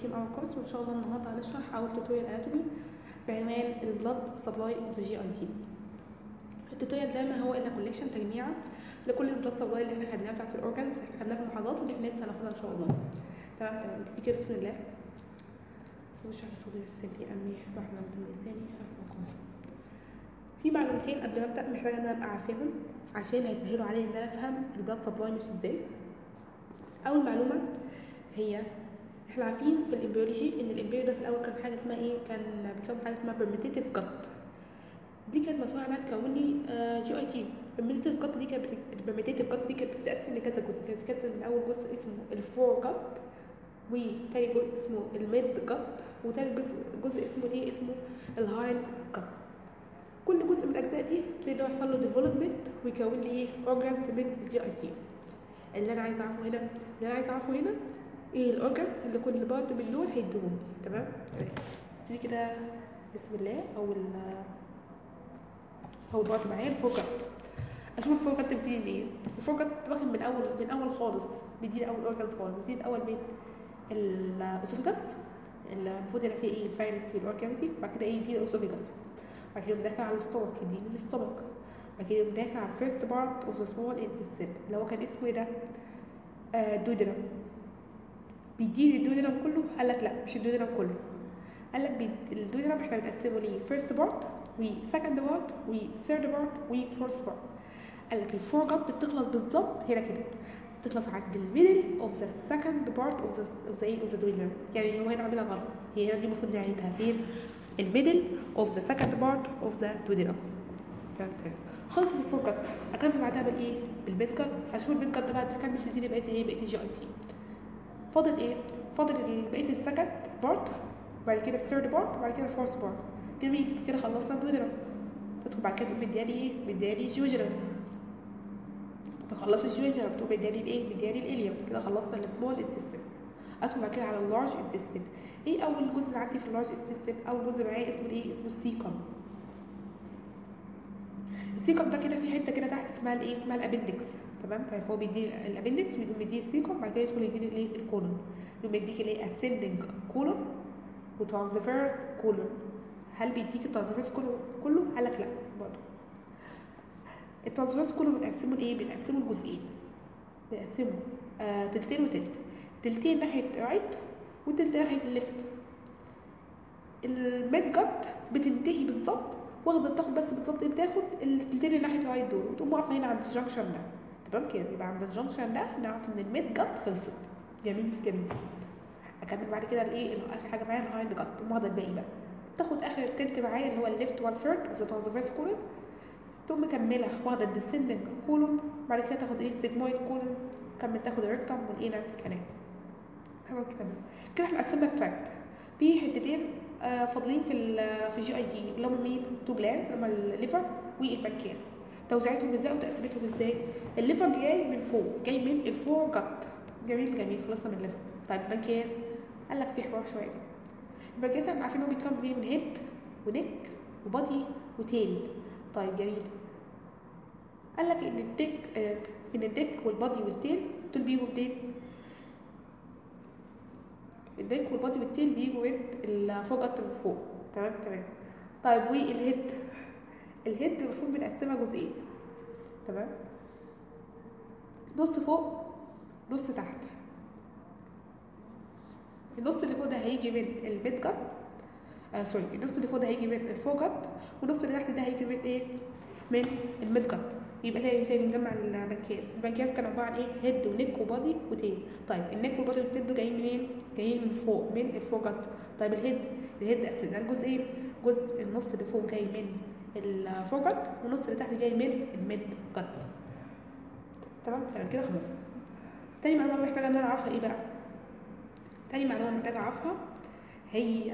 in our course وان شاء الله النهارده هنشرح اول tutorial anatomy بعنوان البلاد سبلاي اوف ذا جي اي تي التوتوريال ده ما هو الا كوليكشن تجميع لكل البلاد سبلاي اللي احنا خدناها بتاعت الاورجنز خدناها في المحاضرات واللي احنا لسه هناخدها ان شاء الله تمام تمام تيجي كده بسم الله وشرح صدر السلي امي رحمة من لساني أفوقهم. في معلومتين قبل ما ابدا محتاجه ان انا ابقى عارفاهم عشان هيسهلوا عليا ان انا افهم البلاد سبلاي مش ازاي اول معلومه هي احنا عارفين في الامبريولوجي ان الامبريو ده في الاول كان حاجه اسمها ايه كان بيتكون حاجه اسمها برميتيف جت دي كانت مسؤوله عنها تكون لي جي اي تي البرميتيف جت دي كانت البرميتيف جت دي كانت بتتقسم لكذا جزء كانت بتتقسم من اول جزء اسمه الفور جت وتاني جزء اسمه الميد جت وتالت جزء جزء اسمه ايه اسمه الهايند جت كل جزء من الاجزاء دي بيبتدي يحصل له ديفلوبمنت ويكون لي ايه اورجانز من الجي اي تي اللي انا عايزه اعرفه هنا اللي انا عايزه اعرفه هنا ايه الاورجانز اللي كل بارت من دول هيدوهم تمام تيجي كده بسم الله اول اول بارت معايا الفوكت اشوف الفوكت بتبتدي منين الفوكت واخد من اول من اول خالص بيديني اول اورجانز خالص بيديني الاول من الاسوفيجاس اللي المفروض هنا فيه ايه الفاينكس في الاور كافيتي بعد كده ايه يديني الاسوفيجاس بعد كده داخل على الستومك يديني الستومك بعد كده داخل على الفيرست بارت اوف ذا سمول انتستين اللي هو كان اسمه ايه ده؟ آه دودرم بيديني الدودرم كله قال لك لا مش الدودرم كله قال لك بيد... الدودرم احنا بنقسمه ليه فيرست بارت وسكند بارت وثيرد بارت وفورث بارت قال لك الفور جت بتخلص بالظبط هنا كده بتخلص عند الميدل اوف ذا سكند بارت اوف ذا اوف ذا ايه اوف ذا دودرم يعني هو هنا عاملها غلط هي هنا دي المفروض نعيدها فين الميدل اوف ذا سكند بارت اوف ذا دودرم تمام تمام خلصت الفور جت اكمل بعدها بالايه بالميد جت اشوف الميد جت بقى تكمل تديني بقيه ايه بقيه الجي اي تي فاضل ايه فاضل بقيه السكند بارت بعد كده الثيرد بارت بعد كده الفورث بارت جميل كده خلصنا الدودرم تدخل بعد كده تقوم مدياني ايه مدياني جوجرم تخلص الجوجرم تقوم مدياني الايه مدياني الاليوم كده خلصنا السمول انتستين ادخل بعد كده على اللارج انتستين ايه اول جزء عندي في اللارج انتستين اول جزء معايا اسمه ايه اسمه السيكم السيكم ده كده في حته كده تحت اسمها الايه اسمها الابندكس تمام طيب هو بيديني الابندكس بيقوم مديني السيكم بعد كده يدخل يديني الايه الكولون يقوم يديك الايه ascending كولون وترانسفيرس كولون هل بيديك الترانسفيرس كولون كله قال لك لا برضه الترانسفيرس كله بنقسمه لايه بنقسمه لجزئين بنقسمه آه تلتين وتلت تلتين ناحيه رايت وتلتين ناحيه الليفت الميد جت بتنتهي بالظبط واخده بتاخد بس بالظبط ايه بتاخد التلتين اللي ناحيه رايت دول وتقوم واقفه هنا عند الجنكشن ده تمام كده يبقى عند الجنكشن ده نعرف ان الميد جت خلصت جميل جميل اكمل بعد كده الايه اخر حاجه معايا الهايند جت تقوم واخده الباقي بقى تاخد اخر تلت معايا اللي هو الليفت 1 ثيرد اوف ذا ترانسفيرس كولون تقوم مكمله واخده الديسندنج كولون بعد كده تاخد ايه السيجمويد كولون تكمل تاخد الريكتم والانر كانال تمام كده كده احنا قسمنا التراكت في حتتين آه فاضلين في ال في الجي اي دي اللي هم مين تو جلاند اللي هم الليفر والبنكياس توزيعتهم ازاي وتقسيمتهم ازاي الليفر جاي من فوق جاي من الفور جت جميل جميل خلصنا من الليفر طيب البنكياس قال لك في حوار شويه البنكياس احنا عارفين ان هو بيتكون من هيد ونك وبادي وتيل طيب جميل قال لك ان الديك آه ان الديك والبادي والتيل دول بيجوا منين الديك والبادي والتيل بيجوا من الفوجت من فوق تمام تمام طيب والهيد الهيد المفروض بنقسمها جزئين تمام نص فوق نص تحت النص اللي فوق ده هيجي من الميد جت آه سوري النص اللي فوق ده هيجي من الفوجت والنص اللي تحت ده هيجي من ايه من الميد جت يبقى تاني تاني نجمع البنكياس البنكياس كان عباره عن ايه هيد ونك وبادي وتيل طيب النك والبادي والتيل دول جايين منين جايين من فوق من الفوجت طيب الهيد الهيد قسمناه لجزئين جزء النص اللي فوق جاي من الفوجت والنص اللي تحت جاي من الميد جت تمام تمام كده خلاص تاني معلومه محتاجه ان انا اعرفها ايه بقى تاني معلومه محتاجه اعرفها هي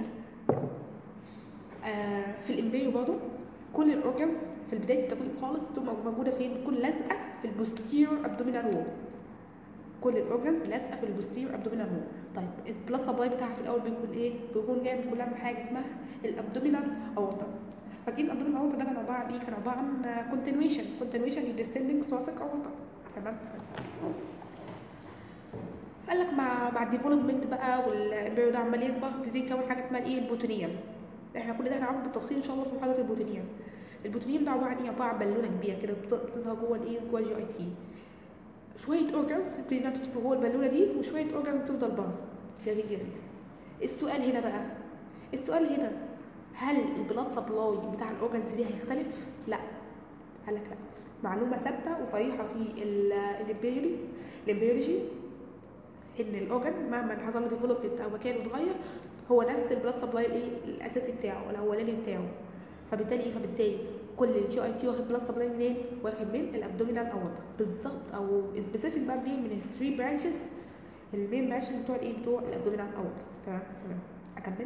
آه في الامبريو برضه كل الاورجنز في بدايه التكوين خالص بتبقى موجوده فين بتكون لازقه في البوستيريور ابدومينال وول كل الاورجنز لازقه في البوستيريور ابدومينال وول طيب البلس سبلاي بتاعها في الاول بيكون ايه بيكون جاي من كلها من حاجه اسمها الابدومينال اورتا فاكرين الابدومينال اورتا ده كان عباره عن ايه كان عباره عن كونتينويشن كونتينويشن للديسندنج ثوراسيك اورتا تمام قال لك مع مع الديفلوبمنت بقى والامبريو ده عمال يكبر تبتدي يكون حاجه اسمها الايه البوتونيوم احنا كل ده هنعرفه بالتفصيل ان شاء الله في محاضره البوتونيوم البوتونيوم ده عباره عن ايه عباره عن بالونه كبيره كده بت- بتظهر جوه الايه جوه الجي اي تي شويه اورجانز بتبتدي انها تدخل جوه البالونه دي وشويه اورجانز بتفضل بره جميل جدا السؤال هنا بقى السؤال هنا هل البلاد سبلاي بتاع الاورجانز دي هيختلف؟ لا قال لك لا معلومه ثابته وصريحه في ال- الامبيريولي الامبيريولوجي ان الاورجن مهما حصل له ديفلوبمنت او مكانه اتغير هو نفس البلاد سبلاي الايه الاساسي بتاعه الاولاني بتاعه فبالتالي ايه فبالتالي كل الجي اي تي واخد بلاد سبلاي منين؟ واخد من الابدومينال اورتا بالظبط او سبيسيفيك بقى منين من الثري برانشز المين برانشز بتوع الايه بتوع الابدومينال اورتا تمام تمام اكمل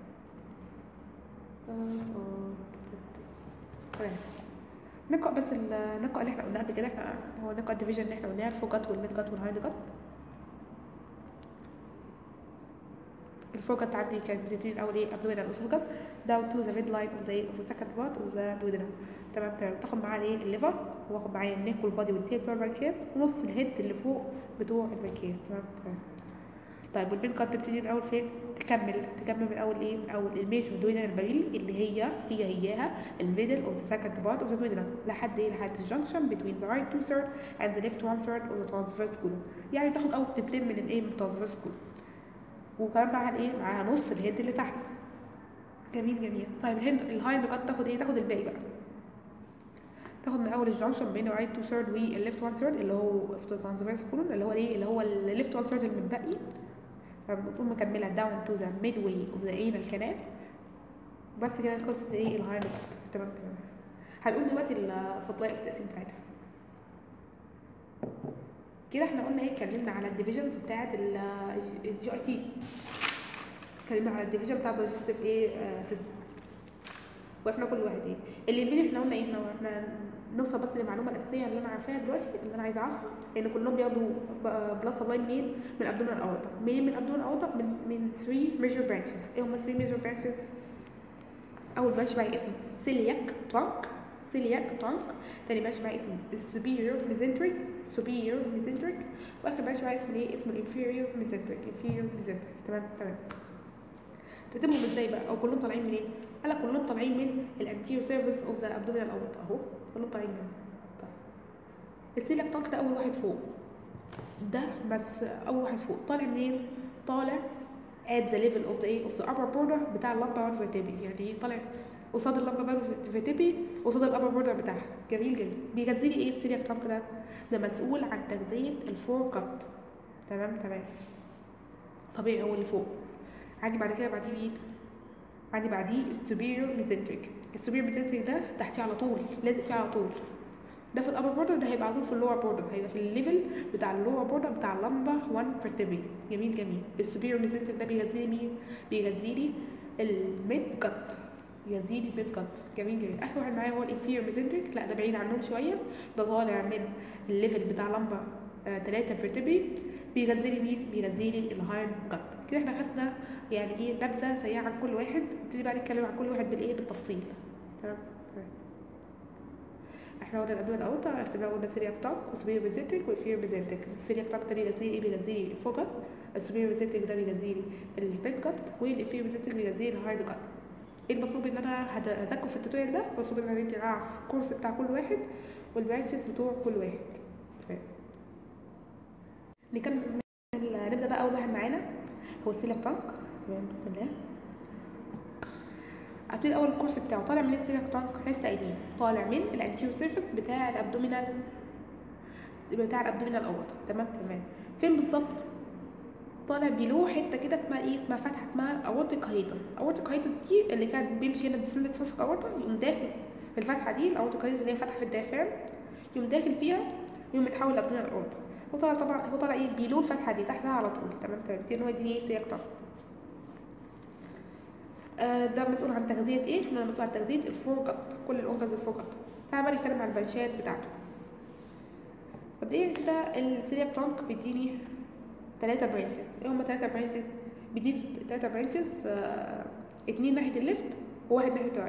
تمام نقرا بس ال- نقرا اللي احنا قلناه قبل كده احنا هو نقرا الديفيجن اللي احنا قلناه الفوجات والميد جات والهايند جات الفوجات عندي كانت بتبتدي الاول ايه ابدومينال اسوفاجس داون تو ذا ميد لاين اوف ذا اوف ذا سكند بارت اوف ذا duodenum تمام تمام تاخد معاه ايه الليفر واخد معايا النيك والبادي والتيل بتوع البنكرياس ونص الهيد اللي فوق بتوع البنكرياس تمام تمام طيب والبين كات تبتدي من اول فين؟ تكمل تكمل من اول ايه؟ من اول الميجر دوينال باريل اللي هي هي هياها الميدل اوف ذا سكند بارت اوف ذا دوينال لحد ايه؟ لحد الجنكشن بين ذا رايت تو ثيرد اند ذا ليفت 1 ثيرد اوف ذا ترانسفيرس كولوم يعني تاخد اول تتلم من الايه؟ من الترانسفيرس كولوم وكمان معاها الايه؟ معاها نص الهيد اللي تحت جميل جميل طيب الهند الهايند كات تاخد ايه؟ تاخد الباقي بقى تاخد من اول الجنكشن بين الرايت تو ثيرد والليفت 1 ثيرد اللي هو في الترانسفيرس كولوم اللي هو ايه؟ اللي هو الليفت 1 ثيرد المتبقي فبتقوم مكمله داون تو ذا ميد واي اوف ذا انال كانال بس كده خلصت ايه الهايند كات تمام تمام هنقول دلوقتي السبلاي التقسيم بتاعتها كده احنا قلنا ايه اتكلمنا على الديفيجنز بتاعت الجي اي تي اتكلمنا على الديفيجن بتاع الدايجستيف ايه سيستم وقفنا كل واحد ايه اللي يهمني احنا قلنا ايه احنا احنا نوصل بس للمعلومه الاساسيه اللي انا عارفاها دلوقتي اللي انا عايزه اعرفها ان كلهم بياخدوا بلاد سبلاي منين من ابدومينال اورتا منين من ابدومينال اورتا من من 3 ميجر برانشز ايه هم 3 ميجر برانشز اول برانش معايا اسمه سيلياك ترانك سيلياك ترانك تاني برانش معايا اسمه السوبيريور ميزنتريك سوبيريور ميزنتريك واخر برانش معايا اسمه ايه اسمه الانفيريور ميزنتريك انفيريور ميزنتريك تمام تمام ترتيبهم ازاي بقى او كلهم طالعين منين قال لك كلهم طالعين من الانتيريور سيرفيس اوف ذا ابدومينال اورتا اهو كلهم طالعين منه طيب السيلياك ترانك ده اول واحد فوق ده بس اول واحد فوق طالع منين طالع at the level of the ايه of the upper border بتاع اللمبر vertebrae يعني ايه طالع قصاد اللمبر vertebrae قصاد الابر بوردر بتاعها جميل جدا بيغذي لي ايه السيلياك ترانك ده ده مسؤول عن تغذيه الفور كات تمام تمام طبيعي هو اللي فوق عندي بعد كده بعديه مين عندي بعديه السوبيريور ميزنتريك السوبيريور ميزنتريك ده تحتيه على طول لازق فيه على طول ده في الابر بوردر ده هيبقى على طول في اللور بوردر هيبقى في الليفل بتاع اللور بوردر بتاع اللمبه 1 فيرتبري جميل جميل السوبيريور ميزنتريك ده بيغذي لي مين بيغذي لي الميد كات بيغذي لي الميد كات جميل جميل اخر واحد معايا هو الانفيريور ميزنتريك لا ده بعيد عنهم شويه ده طالع من الليفل بتاع لمبه 3 فيرتبري بيغذي لي مين بيغذي لي الهايند كات كده احنا خدنا يعني ايه نبذه سريعه عن كل واحد نبتدي بقى نتكلم عن كل واحد بالايه بالتفصيل تمام تمام. احنا قلنا الادويه الاوطى قسمناها قلنا سيرياك تاك وسوبيريور بيزنتك والفير بيزنتك السيرياك تاك ده بيغذي لي ايه بيغذي لي الفوكت السوبيريور بيزنتك ده بيغذي لي البيت كات والفير بيزنتك بيغذي لي الهارد كات ايه المطلوب ان انا هذاكره في التوتوريال ده المطلوب ان انا بنتي اعرف الكورس بتاع كل واحد والبرانشز بتوع كل واحد تمام نكمل نبدا بقى اول واحد معانا هو السيلياك تانك تمام بسم الله ابتدي اول الكورس بتاعه طالع من السيلياك تانك لسه قايلين طالع من الانتيريور سيرفيس بتاع الابدومينال بتاع الابدومينال اورتا تمام تمام فين بالظبط طالع بيلو حته كده اسمها ايه اسمها فتحه اسمها اورتيك هايتس اورتيك هايتس دي اللي كانت بيمشي هنا الديسندك فاسك اورتا يقوم داخل في الفتحه دي الاورتيك هايتس اللي هي فتحه في الدايفرام يقوم داخل فيها يقوم متحول لابدومينال اورتا هو طالع طبعا هو طالع ايه بيلو الفتحه دي تحتها على طول تمام تمام دي ان هو يديني ايه سياق طبعا آه ده مسؤول عن تغذيه ايه؟ احنا مسؤول عن تغذيه الفوق كل الاورجنز الفوق تعال بقى نتكلم عن البنشات بتاعته مبدئيا كده السيلياك تانك بيديني ثلاثة برانشز ايه هما ثلاثة برانشز؟ بيديني ثلاثة برانشز آه اتنين ناحية الليفت وواحد ناحية الرايت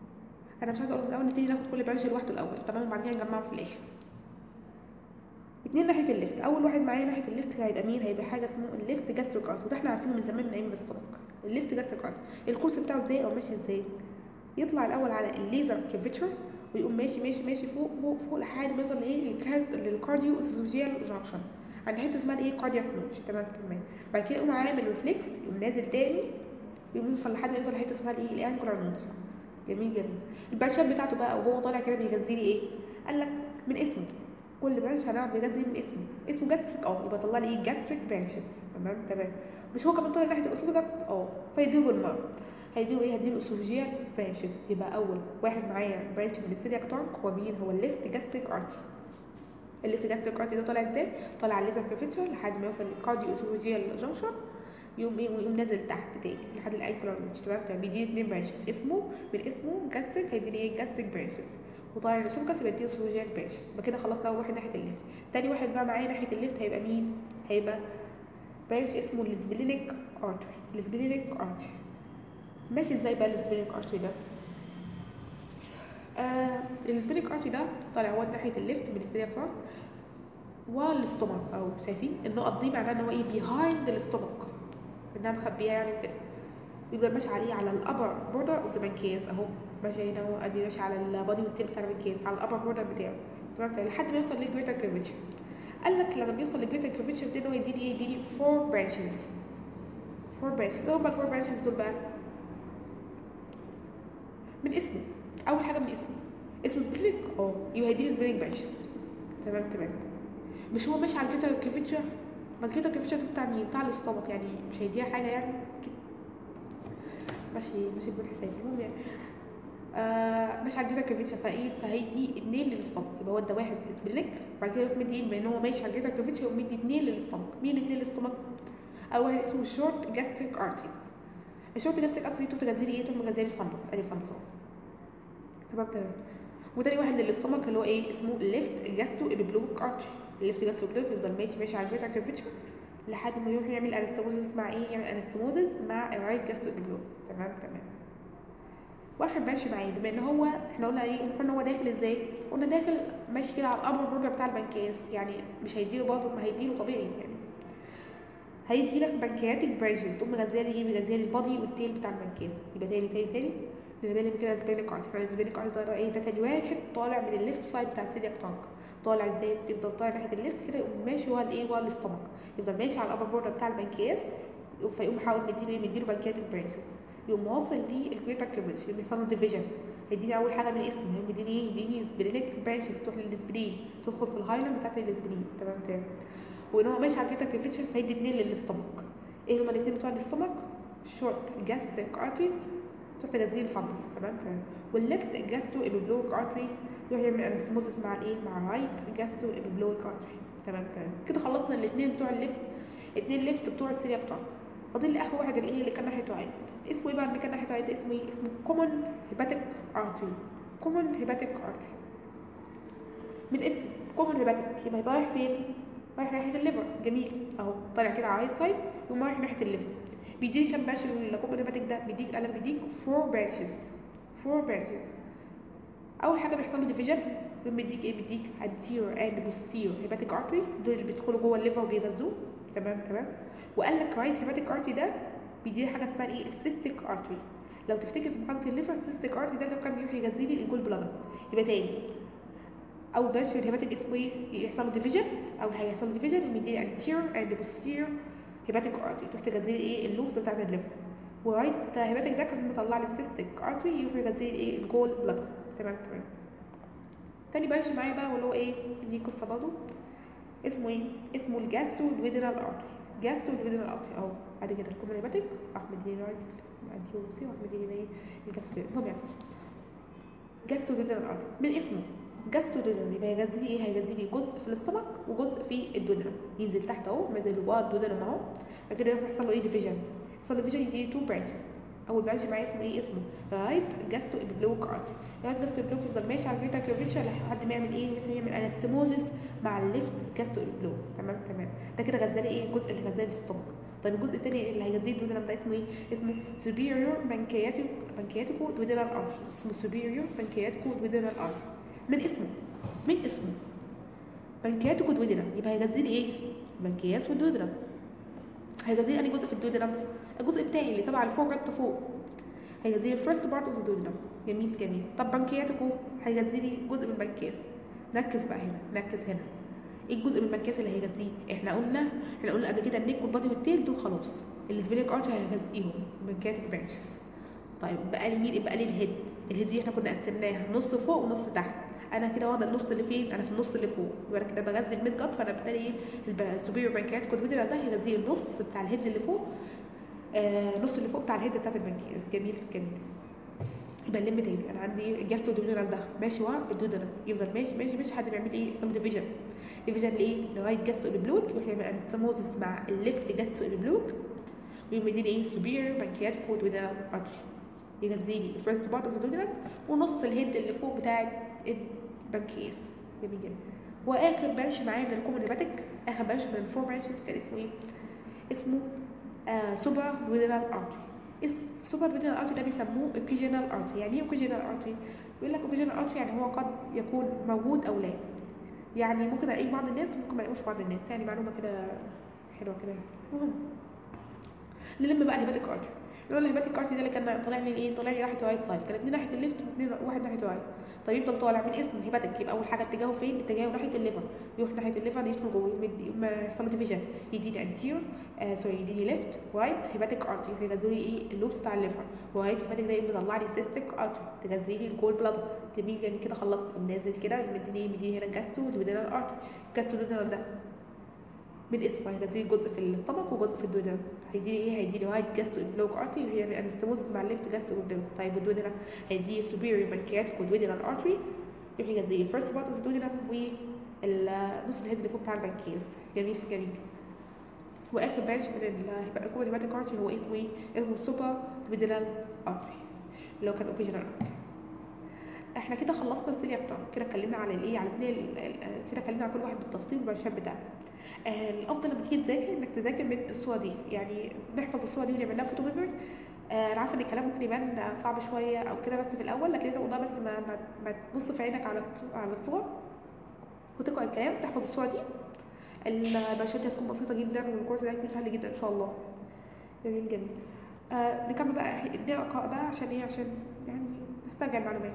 انا مش عايزه اقول من الاول نبتدي ناخد كل برانش لوحده الاول تمام وبعد كده نجمعه في الاخر اتنين ناحيه الليفت اول واحد معايا ناحيه الليفت هيبقى مين هيبقى حاجه اسمه الليفت جاستريك ارت وده احنا عارفينه من زمان من ايام الاستمك الليفت جاستريك ارت الكورس بتاعه ازاي او ماشي ازاي يطلع الاول على الليزر كيرفتشر ويقوم ماشي ماشي ماشي فوق فوق فوق لحد ما يوصل لايه للكار- للكارديو اسوفيجيال جانكشن عند حته اسمها الايه كاردياك نوتش تمام تمام بعد كده يقوم عامل ريفلكس يقوم نازل تاني يقوم يوصل لحد ما يوصل لحته اسمها الايه الانكولار نوتش جميل جميل البرشات بتاعته بقى وهو طالع كده بيغذي لي ايه قال لك من اسمه كل برانش هنعرف بيغذي من اسمه اسمه جاستريك اه يبقى طلع لي ايه جاستريك برانشز تمام تمام مش هو كمان طالع ناحيه الاسوفجاس اه فيديله بالمره هيديله ايه هيديله اسوفجيال برانشز يبقى اول واحد معايا برانش من السيلياك تانك هو مين هو الليفت جاستريك ارتري الليفت جاستريك ارتري ده طالع ازاي طالع على الليزر كيرفتشر لحد ما يوصل للكارديو اسوفجيال جانكشن يقوم ايه ويقوم نازل تحت تاني لحد الانكولار نوتش تمام تمام بيديني اتنين برانشز اسمه من اسمه جاستريك هيديني ايه جاستريك برانشز وطالع الاسوفجاس يبقى اديله اسوفجيال برانش يبقى كده خلصنا اول واحد ناحيه الليفت تاني واحد بقى معايا ناحيه الليفت هيبقى مين هيبقى برانش اسمه السبلينيك ارتري السبلينيك ارتري ماشي ازاي بقى السبلينيك ارتري ده آه السبلينيك ارتري ده طالع هو ناحيه الليفت من السيلياك تانك والاستومك او شايفين النقط دي معناها ان هو ايه بيهايند الاستومك انها مخبيه يعني كده بيبقى ماشي عليه على الابر بوردر اوف ذا بانكياس اهو ماشي هنا اهو ادي ماشي على البادي والتيل بتاع البانكياس على الابر بوردر بتاعه تمام كده لحد ما يوصل للجريتر كيرفتشر قال لك لما بيوصل للجريتر كيرفتشر ده هو يديني ايه يديني فور برانشز فور برانشز ايه هما الفور برانشز دول بقى من اسمه اول حاجه من اسمه اسمه سبلينك اه يبقى هيديني سبلينك برانشز تمام تمام مش هو ماشي على الجريتر كيرفتشر ما الجريتر كيرفتشر بتاع مين بتاع الاستومك يعني مش هيديها حاجه يعني كده ماشي ماشي بدون حساب المهم يعني آه ماشي على الجريتر كيرفتشر فايه فهيدي اتنين للاستومك يبقى هو ده واحد سبلينك بعد كده يروح مدي بما ان هو ماشي على الجريتر كيرفتشر يقوم مدي اتنين للاستومك مين اتنين للاستومك اول واحد اسمه الشورت جاستريك ارتيز الشورت جاستريك ارتيز دي تغذي لي ايه تقوم تغذي لي الفندس ادي الفندس اهو تمام تمام وتاني واحد للاستومك اللي هو ايه اسمه الليفت جاسترو ابيبلوك ارتري الليفت جاسترو ابيبلوك يفضل ماشي ماشي على الجريتر كيرفتشر لحد ما يروح يعمل انستموزس مع ايه يعمل انستموزس مع الرايت جاسترو ابيبلوك تمام تمام واحد ماشي معايا بما ان هو احنا قلنا ايه قلنا هو داخل ازاي قلنا داخل ماشي كده على الابر بوردر بتاع البنكياس يعني مش هيديله برضه ما هيديله طبيعي يعني هيدي لك بنكياتيك برانشز تقوم مغذيه لي ايه مغذيه لي البادي والتيل بتاع البنكياس يبقى تاني تاني تاني نبقى لي كده سبينيك ارت السبينيك ارت ده ايه ده تاني واحد طالع من الليفت سايد بتاع السيلياك تانك طالع ازاي يفضل طالع ناحيه الليفت كده يقوم ماشي هو الايه هو الاستومك يفضل ماشي على الابر بوردر بتاع البنكياس فيقوم حاول مديله ايه مديله بنكياتيك برانشز يقوم واصل للجريتر كيرفتشر يقوم يحصل له ديفيجن هيديني اول حاجه من اسمه هيقوم يديني ايه يديني سبلينيك برانشز تروح للسبلين تدخل في الهايلاند بتاعت السبلين تمام تمام وان هو ماشي على الجريتر كيرفتشر فيدي اتنين للاستومك ايه هما الاتنين بتوع الاستومك شورت جاستريك ارتريز تروح تغذيه الفندس تمام تمام والليفت جاسترو ابيبلويك ارتري يروح يعمل انستموزس مع الايه مع الرايت جاسترو ابيبلويك ارتري تمام تمام كده خلصنا الاثنين بتوع الليفت اتنين ليفت بتوع السيلياك تانك فاضل لي اخر واحد اللي ايه اللي كان ناحيته عادي اسمه ايه بقى اللي كان ناحيته عادي اسمه ايه اسمه كومن هيباتيك ارتري كومن هيباتيك ارتري من اسم كومن هيباتيك يبقى يبقى رايح فين رايح ناحيه الليفر جميل اهو طالع كده على الرايت سايد يقوم رايح ناحيه الليفر بيديك كام برانش الكومن هيباتيك ده بيديك قال لك بيديك فور برانشز فور برانشز اول حاجه بيحصل له ديفيجن بيديك ايه بيديك anterior and posterior hepatic artery دول اللي بيدخلوا جوه الليفر وبيغذوه تمام تمام وقال لك رايت hepatic artery ده بيديني حاجه اسمها ايه السيستيك artery لو تفتكر في محاضره الليفر السيستيك artery ده كان بيروح يغذي لي الجول بلادر يبقى تاني اول برانش في الهيباتيك اسمه ايه يحصل له ديفيجن اول حاجه يحصل له ديفيجن ويديني anterior and posterior hepatic artery تروح تغذي لي ايه اللوبس بتاعت الليفر ورايت هيباتيك ده كان مطلع لي السيستيك ارتري يروح يغذي لي ايه الجول بلادر تمام تمام تاني برانش معايا بقى واللي هو ايه دي قصه برضه اسمه ايه اسمه الجاسترو دويدنال ارتري جاسترو دويدنال ارتري اهو بعد كده الكومن هيباتيك راح مديني رايت اديله سي راح مديني ايه الجاسترو المهم يعني جاسترو دويدنال ارتري من اسمه جاسترو دويدنال يبقى هيغذي لي ايه هيغذي لي جزء في الاستمك وجزء في الدودنم ينزل تحت اهو نازل جوه الدودنم اهو بعد كده يروح يحصل له ايه ديفيجن يحصل له ديفيجن يديني تو برانشز اول برانش معايا اسمه ايه اسمه رايت جاستو ابيبلوك ارتري رايت جاستو ابيبلوك يفضل ماشي على الجريتر كيرفتشر لحد ما يعمل ايه يعمل انستموزس مع الليفت جاستو ابيبلوك تمام تمام ده كده غزالي ايه الجزء اللي غزالي الاستومك طيب الجزء الثاني اللي هيغذيه الدودنم ده اسمه ايه اسمه superior pancreatic pancreatico duodenal artery اسمه superior pancreatico duodenal artery من اسمه من اسمه بنكياتيك ودودرم يبقى هيغذي لي ايه بنكياس والدودرم هيغذي لي انهي جزء في الدودرم الجزء بتاعي اللي تبع الفوق رد فوق هيغذي لي الفيرست بارت اوف الدودرم جميل جميل طب بنكياتيكو هيغذي لي جزء من البنكياس ركز بقى هنا ركز هنا ايه الجزء من البنكياس اللي هيغذيه احنا قلنا احنا قلنا قبل كده النيك والبادي والتيل دول خلاص السبيليك ارتري هيغذيهم بنكياتيك برانشز طيب بقى لي مين بقى لي الهيد الهيد دي احنا كنا قسمناها نص فوق ونص تحت انا كده واخده النص اللي فين انا في النص اللي فوق يبقى انا كده بغذي الميد جت فانا بالتالي ايه السوبيريور بانكيات كونفيدرا ده هيغذي النص بتاع الهيد اللي فوق آه نص اللي فوق بتاع الهيد بتاعت البنكياس جميل جميل يبقى نلم تاني انا عندي جاستو دودرال ده ماشي ورا الدودرال يفضل ماشي ماشي ماشي لحد ما يعمل ايه يحصل ديفيجن ديفيجن لايه لغايه جاستو البلوك يروح يعمل انستموزس مع الليفت جاستو البلوك ويقوم يديني ايه سوبيريور بانكيات كود وده ارتري يغذي لي الفيرست بارت اوف ذا دودرال ونص الهيد اللي فوق بتاع البنكياس جميل جدا واخر برانش معايا من الكومن هيباتيك اخر برانش من الفور برانشز كان اسمه ايه؟ اسمه آه سوبر دودرال ارتري السوبر دودرال ارتري ده بيسموه اوكيجينال ارتري يعني ايه اوكيجينال ارتري؟ بيقول لك اوكيجينال ارتري يعني هو قد يكون موجود او لا يعني ممكن الاقيه بعض الناس ممكن ما الاقيهوش بعض الناس يعني معلومه كده حلوه كده المهم نلم بقى الهيباتيك ارتري اللي هو الهيباتيك ارتري ده اللي كان طالع لي ايه طالع لي ناحيه رايت سايد كان اتنين ناحيه الليفت واحد ناحيه رايت طيب يفضل طالع من اسم هيباتيك يبقى اول حاجه اتجاهه فين اتجاهه ناحيه الليفر يروح ناحيه الليفر يدخل جوه يما يحصل له ديفيجن يديني انتير آه سوري يديني ليفت رايت هيباتيك ارتري يغذوا لي ايه اللوبس بتاع الليفر ورايت هيباتيك ده يقوم مطلع لي سيستيك ارتري تغذي لي الجول بلادر جميل جميل كده خلصت نازل كده مديني مديني هنا جاستو ديودينال ارتري جاستو ديودينال ده من اسمه هيغذي جزء في الطبق وجزء في الدودرم هيديني ايه هيديني وايت جاستو بلوك ارتري وهي انستموزس مع الليفت جاستو قدام طيب الدودرم هيديني سوبيريور بانكياتيك ودودرال ارتري يروح يغذي الفيرست بارت اوف الدودرم والنص الهيد اللي فوق بتاع البنكياس جميل جميل واخر برانش من الكومن هيباتيك ارتري هو اسمه ايه؟ اسمه سوبر دودرال ارتري اللي هو كان اوبيجنال ارتري احنا كده خلصنا السيليا كده اتكلمنا على الايه على اثنين كده اتكلمنا على كل واحد بالتفصيل والبرشات بتاعه آه الافضل لما تيجي تذاكر انك تذاكر من الصوره دي يعني نحفظ الصوره دي ونعمل لها فوتو ميموري آه انا عارفه ان الكلام ممكن يبان صعب شويه او كده بس في الاول لكن انت والله بس ما, ما, ما تبص في عينك على على الصور وتقرا الكلام تحفظ الصوره دي البرشات دي هتكون بسيطه جدا والكورس ده هيكون سهل جدا ان شاء الله جميل جميل آه نكمل بقى نقرا بقى عشان ايه عشان يعني نسترجع المعلومات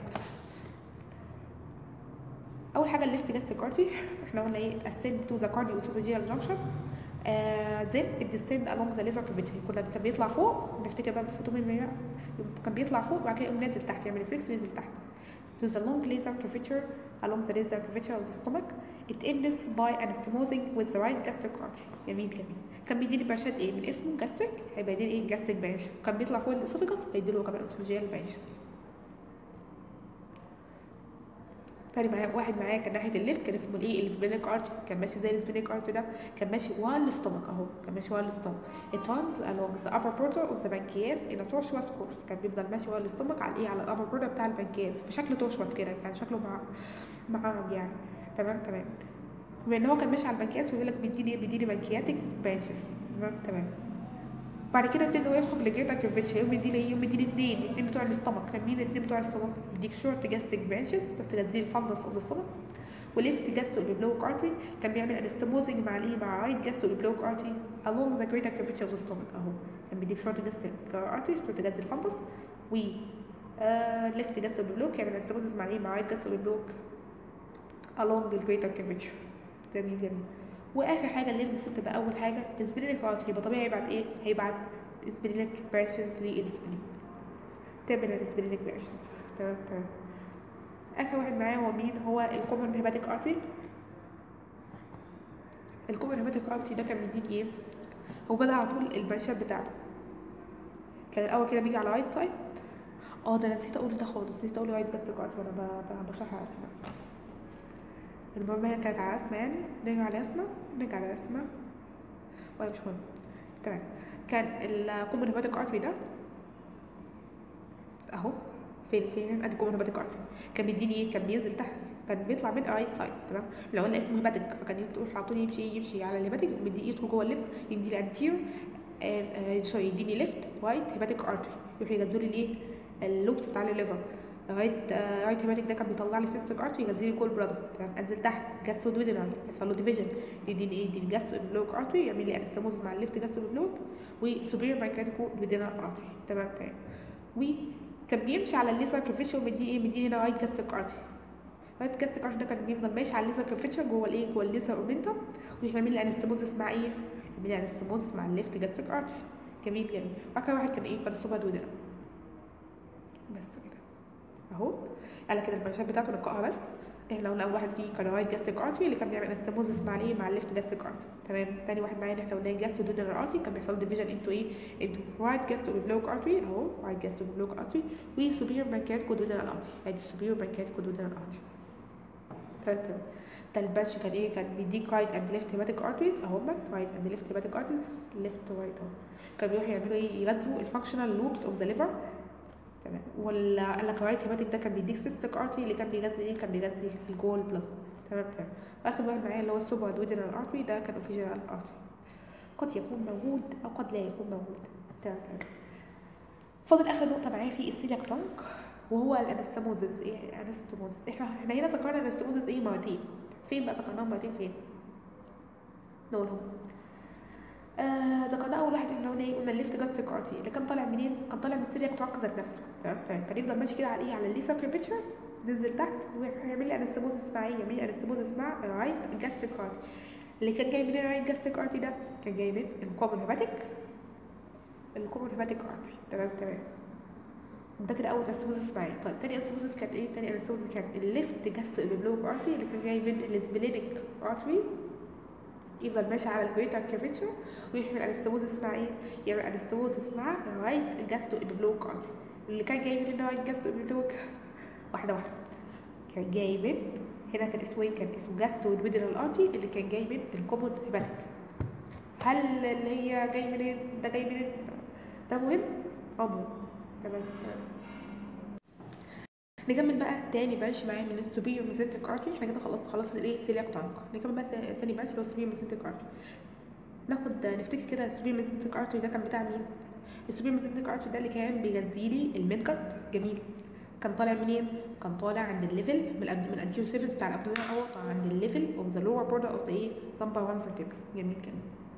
اول حاجه الليفت جاستيك ارتري احنا قلنا ايه ascend to the cardiovascular junction آه then it descend along the laser curvature كنا كان بيطلع فوق نفتكر بقى بالفوتوميميا كان بيطلع فوق وبعد كده يقوم نازل تحت يعمل ريفلكس وينزل تحت to the long laser curvature along the laser curvature of the stomach it ends by anastomosing with the right gastric artery جميل جميل كان بيديني برشات ايه من اسمه جاستريك هيبقى يديني ايه جاستريك بانش كان بيطلع فوق الاسوفيجاس هيديله كمان اسوفيجيال بانشز تاني معايا واحد معايا كان ناحيه الليفت كان اسمه الايه السبينيك ارتري كان ماشي زي السبينيك ارتري ده كان ماشي ورا الاستومك اهو كان ماشي ورا الاستومك it runs along the upper border of the pancreas in a tortuous course كان بيفضل ماشي ورا الاستومك على ايه على الابر border بتاع البنكياس في شكل tortuous كده يعني شكله مع معاهم يعني تمام تمام بما ان هو كان ماشي على البنكياس ويقول لك بيديني بيديني بنكياتيك بانشز تمام تمام بعد كده ابتدى هو يدخل لجيتا كيرفيتش يقوم يديني ايه يقوم يديني اتنين اتنين بتوع الاستمك كان مين الاتنين بتوع الاستمك يديك شورت جاستيك برانشز تغذي الفانجس اوف الاستمك وليفت جاستو البلوك ارتري كان بيعمل انستموزنج مع الايه مع رايت جاستو البلوك ارتري along the greater curvature of the stomach اهو كان بيديك شورت جاستيك ارتري تغذي الفانجس و ليفت جاستو البلوك يعمل انستموزنج مع الايه مع رايت جاستو البلوك along the greater curvature جميل جميل واخر حاجه اللي المفروض تبقى اول حاجه السبلينيك ارتري يبقى طبيعي هيبعت ايه هيبعت سبلينيك برانشز للسبلين تعمل السبلينيك برانشز تمام تمام اخر واحد معايا هو مين هو الكومن هيباتيك ارتري الكومن هيباتيك ارتري ده كان بيديني ايه هو بدا على طول البرانشات بتاعته كان الاول كده بيجي على رايت سايد اه ده انا نسيت اقول ده خالص نسيت اقول رايت جاستيك ارتري وانا بشرح على اسمها المهم هي كانت على اسمها يعني نرجع على اسمها نرجع على اسمها ولا مش مهم تمام كان الكومن هيباتيك ارتري ده اهو فين فين ادي الكومن هيباتيك ارتري كان بيديني ايه كان بينزل تحت كان بيطلع من رايت سايد تمام لو قلنا اسمه هيباتيك فكان يروح على طول يمشي يمشي على الهيباتيك بيدي يدخل جوه الليفت يدي لي انتير سوري يديني ليفت رايت هيباتيك ارتري يروح يغذوا لي الايه اللوبس بتاع الليفر رايت آه رايت هيباتيك ده كان بيطلع لي سيستيك ارتري يغذي لي كل برادر تمام انزل تحت جاستو دويدنال يحصل له ديفيجن يديني ايه يديني جاستو ابلوك ارتري يعمل لي انستموز مع الليفت جاستو ابلوك وسوبيريور مايكاتيكو دويدنال ارتري تمام تمام وكان بيمشي على الليزر كرفيشر مديني ايه مديني هنا رايت جاستيك ارتري رايت جاستيك ارتري ده كان بيفضل ماشي على الليزر كرفيشر جوه الايه جوه الليزر اومنتم ويعمل لي انستموزس مع ايه يعمل لي انستموزس مع الليفت جاستيك ارتري جميل جميل واخر واحد كان ايه كان السوبر دويدنال بس كده اهو قال كده البرشات بتاعته نقاها بس احنا قلنا اول واحد فيه كان رايت جاستيك ارتري اللي كان بيعمل انستموزس مع ايه مع الليفت جاستيك ارتري تمام تاني واحد معانا احنا قلنا جاستو دودنال ارتري كان بيحصل ديفيجن انتو ايه انتو رايت جاستو بلوك ارتري اهو رايت جاستو بلوك ارتري وسوبيريور بانكياتيكو دودنال ارتري ادي السوبيريور بانكياتيكو دودنال ارتري تمام تمام ده الباتش كان ايه كان بيديك رايت اند ليفت هيباتيك ارتريز اهما رايت اند ليفت هيباتيك ارتريز ليفت رايت اهو كانوا بيروحوا يعملوا ايه يغذوا الفانكشنال لوبس اوف ذا ليفر تمام ولا قال لك رايت هيباتيك ده كان بيديك سيستيك ارتري اللي كان بيغذي ايه كان بيغذي الجول بلاد تمام تمام اخر واحد معايا اللي هو السوبر دويدنال ارتري ده كان اوفيجنال ارتري قد يكون موجود او قد لا يكون موجود تمام تمام فاضل اخر نقطه معايا في السيلياك تانك وهو الانستموزس ايه انستموزس احنا احنا هنا ذكرنا الانستموزس ايه مرتين فين بقى ذكرناهم مرتين فين نقولهم آه ذكرنا اول واحد احنا قلنا ايه قلنا الليفت جاستريك ارتي اللي كان طالع منين كان طالع من السيلياك تراك ذات نفسه تمام تمام كان يفضل ماشي كده على ايه على الليسا كريبتشر نزل تحت وهيعمل لي انستموزس مع ايه يعمل لي انستموزس مع رايت جاستريك ارتي اللي كان جاي من الرايت جاستريك ارتي ده كان جاي من الكومن هيباتيك الكومن هيباتيك ارتي تمام تمام ده كده اول انستموزس معايا طيب تاني انستموزس كانت ايه تاني انستموزس كانت الليفت جاستريك بلوك ارتي اللي كان جاي من السبلينيك ارتري يفضل ماشي على الجريتر كيرفتشر ويعمل انستموزس مع ايه؟ يعمل انستموزس مع رايت جاستو ابلوك ارتري اللي كان جاي من الرايت جاستو ابلوك واحده واحده كان جاي من هنا كان اسمه ايه؟ كان اسمه جاستو دويدنال ارتري اللي كان جاي من الكومون هيباتيك هل اللي هي جاي منين؟ ده جاي منين؟ ده مهم؟ اه مهم تمام تمام نكمل بقى تاني بانش معايا من السوبيريور ميزنتريك ارتري احنا كده خلصت خلاص الايه السيلياك تانك نكمل بقى تاني بانش اللي هو السوبيريور ميزنتريك ارتري ناخد نفتكر كده السوبيريور ميزنتريك ارتري ده كان بتاع مين السوبيريور ميزنتريك ارتري ده اللي كان بيغذي لي الميد جت جميل كان طالع منين كان طالع عند الليفل من ال من الانتيريور سيرفيس بتاع الابدومين اورتا عند الليفل اوف ذا لور بوردر اوف ذا ايه نمبر 1 فيرتيبرا جميل كده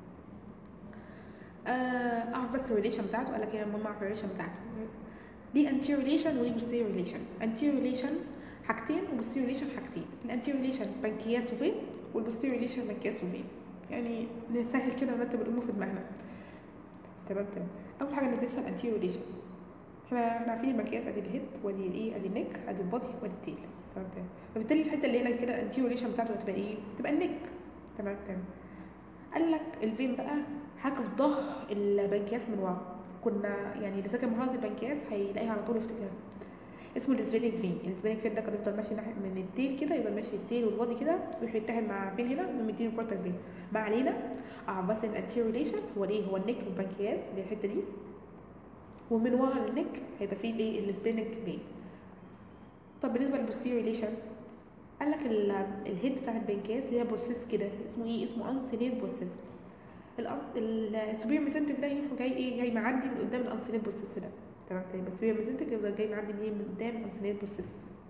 آه اعرف بس الريليشن بتاعته قال لك هي المهم اعرف الريليشن بتاعته دي anterior relation ودي posterior relation anterior relation حاجتين وposterior relation حاجتين الانتيريور relation بنكياس وفين والposterior relation بنكياس وفين يعني نسهل كده ونرتب الامور في دماغنا تمام تمام اول حاجه ندرسها الانتيريور relation احنا احنا عارفين البنكياس ادي الهيد وادي الايه ادي النك ادي البادي وادي التيل تمام تمام فبالتالي الحته اللي هنا كده الانتيريور relation بتاعته هتبقى ايه؟ هتبقى النك تمام تمام قال لك الفين بقى حاجه في ظهر البنكياس من ورا كنا يعني اللي ذاكر محاضره البنكياس هيلاقيها على طول يفتكرها اسمه الاسبانيك فين الاسبانيك فين ده كان يفضل ماشي ناحيه من التيل كده يفضل ماشي التيل والبادي كده يروح يتحد مع فين هنا من مدين الكورتر فين ما علينا اعرف بس الانتيريور ريليشن هو ايه هو النك والبنكياس اللي هي الحته دي ومن ورا النك هيبقى فيه الايه الاسبانيك فين طب بالنسبه للبوستيريور ريليشن قال لك الهيد بتاع البنكياس اللي هي بروسيس كده اسمه ايه اسمه انسينيت بروسيس السوبير ميزنتك ده يروح جاي ايه جاي معدي من قدام الانسينيت بروسيس ده تمام تمام بس السوبير ميزنتك يفضل جاي معدي منين من قدام الانسينيت بروسيس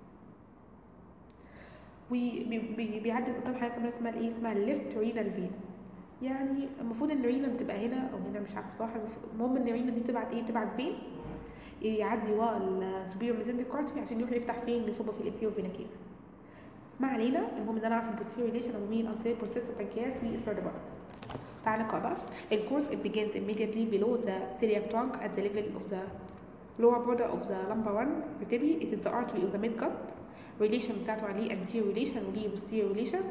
وبيعدي من قدام حاجه كمان اسمها الايه اسمها الليفت رينال فين يعني المفروض ان الرينا بتبقى هنا او هنا مش عارفه صراحه المهم ان الرينا دي بتبعت ايه بتبعت فين يعدي ورا السوبير ميزنتك كارتري عشان يروح يفتح فين يصب في الانفيرو فينا كده ما علينا المهم ان انا اعرف البوستيريور ريليشن او مين انسينيت بروسيس وبنكياس والثيرد بارت تعال نقرا بقى الكورس it begins immediately below the celiac trunk at the level of the lower border of the lumbar one vertebrae it is the artery of the midgut relation بتاعته عليه anterior relation وليه posterior relation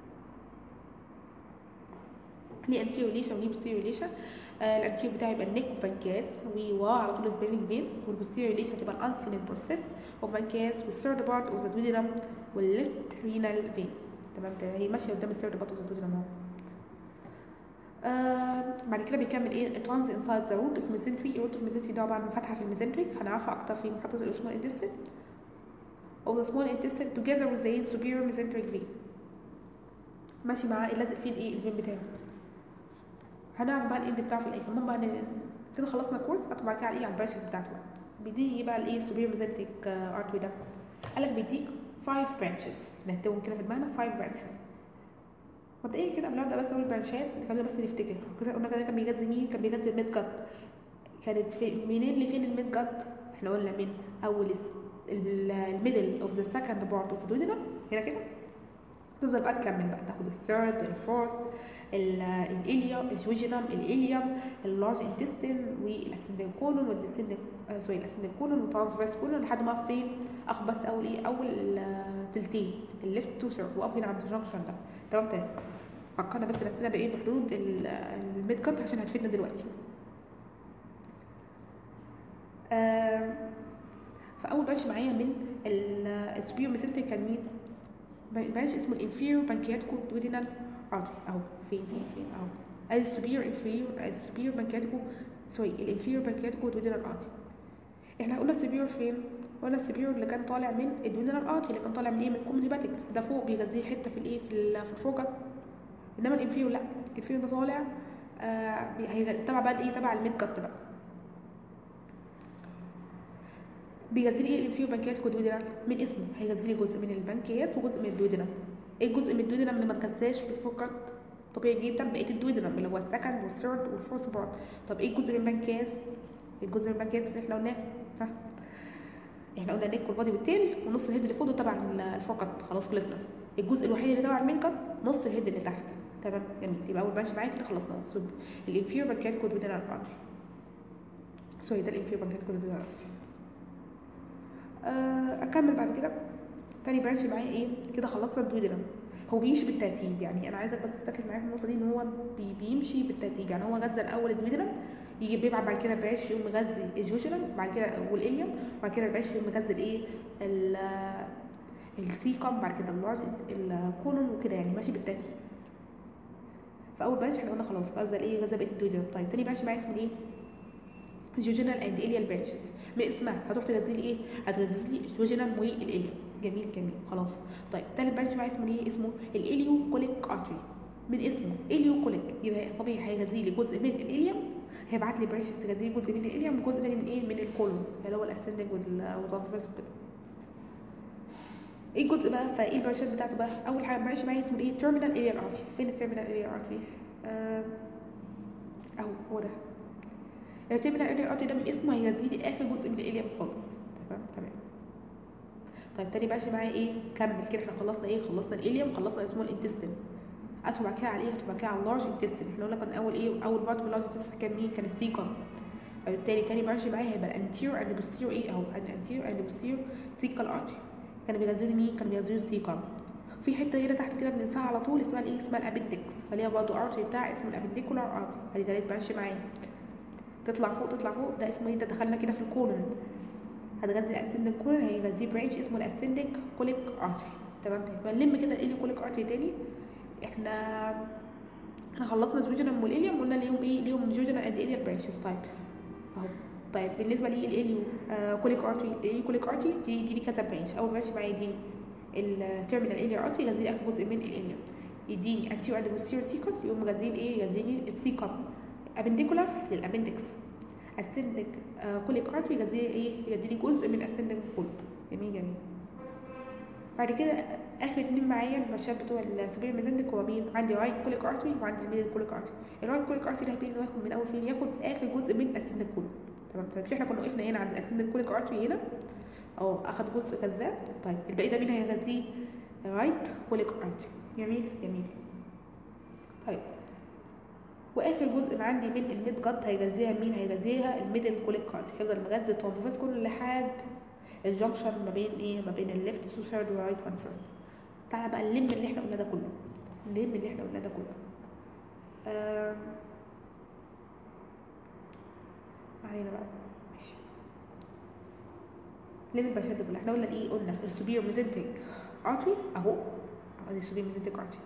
ليه anterior relation وليه posterior relation آه الانتيريور بتاعي يبقى النك وبنكاس ووراه على طول سبيلنج فين والبوستيريور ريليشن تبقى الانسينيت بروسيس اوف بنكاس والثيرد بارت اوف ذا دويدنم والليفت رينال فين تمام هي ماشيه قدام الثيرد بارت اوف ذا دويدنم اهو آه بعد كده بيكمل ايه ترانز انسايد ذا روت اوف ميزنتري روت اوف ميزنتري ده عباره عن فتحه في الميزنتريك هنعرفها اكتر في محطه الاسمول انتستين او ذا سمول انتستين توجذر وذ ذا superior mesenteric vein ماشي معاه لازق فيه الايه الفين بتاعه هنعرف بقى الاند بتاعه في الاخر المهم بقى كده خلصنا الكورس هطلع بعد كده على ايه على البرانشز بتاعته بقى بيديني بقى الايه سوبر ميزنتك ارتوي ده قال لك بيديك 5 برانشز نكتبهم كده في دماغنا 5 برانشز مبدئيا كده قبل ما ابدا بس اقول البرانشات خلينا بس نفتكر كده قلنا كده كان بيغذي مين كان بيغذي الميد جت كانت في منين لفين الميد جت احنا قلنا من اول الميدل اوف ذا سكند بارت اوف دودنا هنا كده تفضل بقى تكمل بقى تاخد الثيرد الفورث الاليوم الجوجينم الاليوم اللارج انتستين والاسندن كولون والديسندن سوري الاسندن كولون والترانسفيرس كولون لحد ما أقف فين اخد بس اول ايه اول آه، تلتين الليفت تو ثيرد واقف هنا عند الجنكشن ده تمام تمام فكرنا بس نفسنا بايه بحدود الميد كات عشان هتفيدنا دلوقتي آه فاول بانش معايا من السبيو ميسنتري كان مين بانش اسمه الانفيرو بانكياتيكو دودينال ارتري اهو فين فين فين اهو السبير انفيرو السبير بانكياتيكو سوري الانفيرو بانكياتيكو دودينال ارتري احنا قلنا السبير فين قلنا السبير اللي كان طالع من الدودينال ارتري اللي كان طالع من ايه من الكومن هيباتيك ده فوق بيغذيه حته في الايه في ال- في الفوجت انما الانفيرو لا الانفيرو ده طالع آه بي- هيغ- تبع بقى ايه تبع الميد كات بقى بيغذي لي ايه الانفيرو بانكياتيكو دودينال من اسمه هيغذي لي جزء من البنكياس وجزء من الدودينال ايه الجزء من الدودينال اللي ما اتغذاش في الفوكت طبيعي جدا بقيه الدودينال اللي هو السكند والثيرد والفورث بارت طب ايه الجزء من البنكياس الجزء من البنكياس اللي احنا قلناه ها احنا قلنا النيك والبادي والتيل ونص الهيد اللي فوق ده تبع ال- الفقط خلاص خلصنا الجزء الوحيد اللي تبع المين كات نص الهيد اللي تحت تمام جميل يبقى اول ماشي معايا كده خلصنا سوري الانفيرو بانكياتيكو دودينال ارتري سوري ده الانفيرو بانكياتيكو دودينال ارتري آه، اكمل بعد كده تاني برانش معايا ايه كده خلصنا الدودينم هو بيمشي بالترتيب يعني انا عايزك بس تركز معايا في النقطه دي ان هو بي بيمشي بالترتيب يعني هو غذى الاول الدودينم يجي بيبعت بعد كده برانش يقوم مغذي الجوجينم بعد كده والاليوم بعد كده البرانش يقوم مغذي الايه ال- السيكم بعد كده اللارج الكولون وكده يعني ماشي بالترتيب فاول برانش احنا قلنا خلاص غذى الايه غذى بقيه الدودينم طيب تاني برانش معايا اسمه ايه جوجينال اند اليال برانشز من اسمها هتروح تغذي لي ايه هتغذي لي الجوجينال والاليوم جميل جميل خلاص طيب تالت برانش معايا اسمه ايه اسمه الاليو كوليك ارتري من اسمه اليو كوليك يبقى طبيعي هيغذي لي جزء من الاليوم هيبعت لي برانشز تغذي لي جزء من الاليوم وجزء تاني من ايه من الكولون اللي هو الاسندنج والترانسفيرس وكده ايه الجزء بقى فايه البرانشات بتاعته بقى اول حاجه برانش معايا اسمه ايه تيرمينال اليال ارتري فين التيرمينال اليال ارتري آه اهو هو ده التيرمينال اليال ارتري ده من اسمه هيغذي لي اخر جزء من الاليوم خالص تمام تمام طيب تاني ماشي معايا ايه كمل كده احنا خلصنا ايه خلصنا الاليوم خلصنا اسمه الانتستين ادخل بعد كده على ايه ادخل بعد كده على اللارج انتستين احنا قلنا كان اول ايه اول بارت من اللارج انتستين كان مين كان السيكم فبالتالي تاني ماشي معايا هيبقى الانتير اند بوستير ايه اهو الانتير اند بوستير سيكال ارتري كانوا بيغذوا لي مين كانوا بيغذوا لي السيكم في حته هنا تحت كده بننساها على طول اسمها الايه اسمها الابندكس فليها برضه ارتري بتاع اسمه الابنديكولار ارتري ادي تالت ماشي معايا تطلع فوق تطلع فوق ده اسمه ايه ده دخلنا كده في الكولون هتغذي الاسندنج كولون هيغذيه برانش اسمه الاسندنج كوليك ارتري تمام تمام نلم كده الاليو كوليك ارتري تاني احنا احنا خلصنا الجوجينم والاليوم قلنا ليهم ايه ليهم جوجينم اند اليال برانشز طيب اهو طيب بالنسبه لي الاليو آه كوليك ارتري الاليو كوليك ارتري دي دي, دي كذا برانش اول برانش معايا دي التيرمينال اليال ارتري يغذي لي اخر جزء من الاليوم يديني انتيو اند بوستيريور سيكم يقوم مغذيني ايه يغذيني السيكم ابنديكولار للابندكس اسندك كوليك ارتري يغذي ايه يغذي لي جزء من اسندك كولب جميل جميل بعد كده اخر اتنين معايا المشاب بتوع السوبر ميزندك هو مين عندي رايت كوليك ارتري وعندي الميدل كوليك ارتري الرايت كوليك ارتري ده بين ياخد من اول فين ياخد اخر جزء من اسندك كولب تمام تمام مش احنا كنا وقفنا هنا عند الاسندك كوليك ارتري هنا اه اخد جزء كذاب طيب الباقي ده مين هيغذيه رايت كوليك ارتري جميل جميل طيب واخر جزء عندي من الميد جت هيغذيها مين هيغذيها الميدل كوليك ارتري هيفضل مغذي الترانسفيرس كله لحد الجنكشن ما بين ايه ما بين الليفت تو ثيرد ورايت وان ثيرد تعالى بقى نلم اللي احنا قلنا ده كله نلم اللي احنا قلنا ده كله آم. ما علينا بقى ماشي نلم البشرة كلها احنا قلنا ايه قلنا السوبير ميزنتك ارتري اهو ادي السوبير ميزنتك ارتري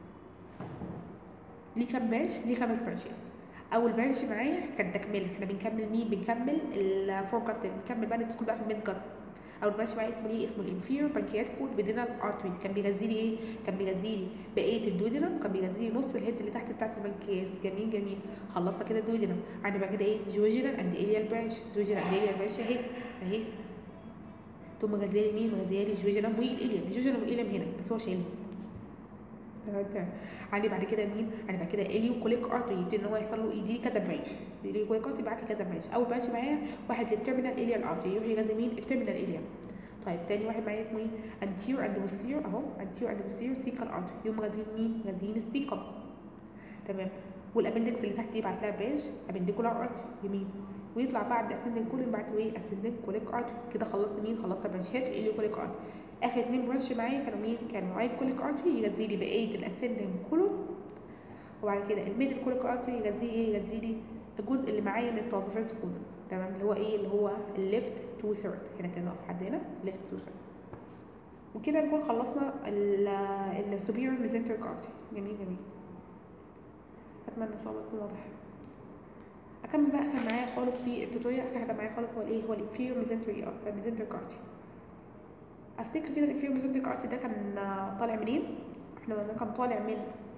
ليه كام برانش ليه خمس برانشات اول برانش معايا كان تكمله احنا بنكمل مين بنكمل الفور كات بنكمل بقى ندخل بقى في الميد كات اول برانش معايا اسمه ايه اسمه الانفيرور بانكياتيكو دودينال ارتري كان بيغذي لي ايه كان بيغذي لي بقيه الدودينم وكان بيغذي لي نص الهيد اللي تحت بتاعت البنكياس جميل جميل خلصنا كده الدودينم عندي بقى كده ايه جوجينال اند اليال برانش جوجينال اند اليال برانش اهي اهي تقوم مغذيه لي مين مغذيه لي الجوجنم والاليم الجوجنم والاليم هنا بس هو شايلهم تمام تمام عندي بعد كده مين عندي بعد كده اليو كوليك ارتري يبتدي ان هو يحصل له يديني كذا برانش اليو كوليك ارتري يبعت لي كذا برانش اول برانش معايا واحد للتيرمينال اليان ارتري يروح يغذي مين التيرمينال اليان طيب تاني واحد معايا اسمه ايه انتير اند بوستير اهو انتير اند بوستير سيكال ارتري يقوم غازين مين غازين السيكال تمام والابندكس اللي تحت يبعت لها برانش ابنديكولار ارتري يمين ويطلع بعد اسندنج كولين بعد ايه اسندنج كوليك ارتري كده خلصت مين خلصت برانشات اليو كوليك ارتري اخر اتنين برانش معايا كانوا مين كانوا رايت كوليك ارتري يغذي لي بقيه الاسندنج كولون وبعد كده الميدل كوليك ارتري يغذي ايه يغذي لي الجزء اللي معايا من الترانسفيرس كولون تمام اللي هو ايه اللي هو الليفت تو ثيرد هنا كده نقف لحد هنا ليفت تو ثيرد وكده نكون خلصنا السوبيريور ميزنتريك ارتري جميل جميل اتمنى ان شاء الله يكون واضح اكمل بقى اخر معايا خالص في التوتوريال اخر حاجه معايا خالص هو الايه هو الانفيريور ميزنتري ميزنتريك ارتري افتكر كده الانفيريور ميزنتريك ارتري ده كان طالع منين احنا قلنا كان طالع من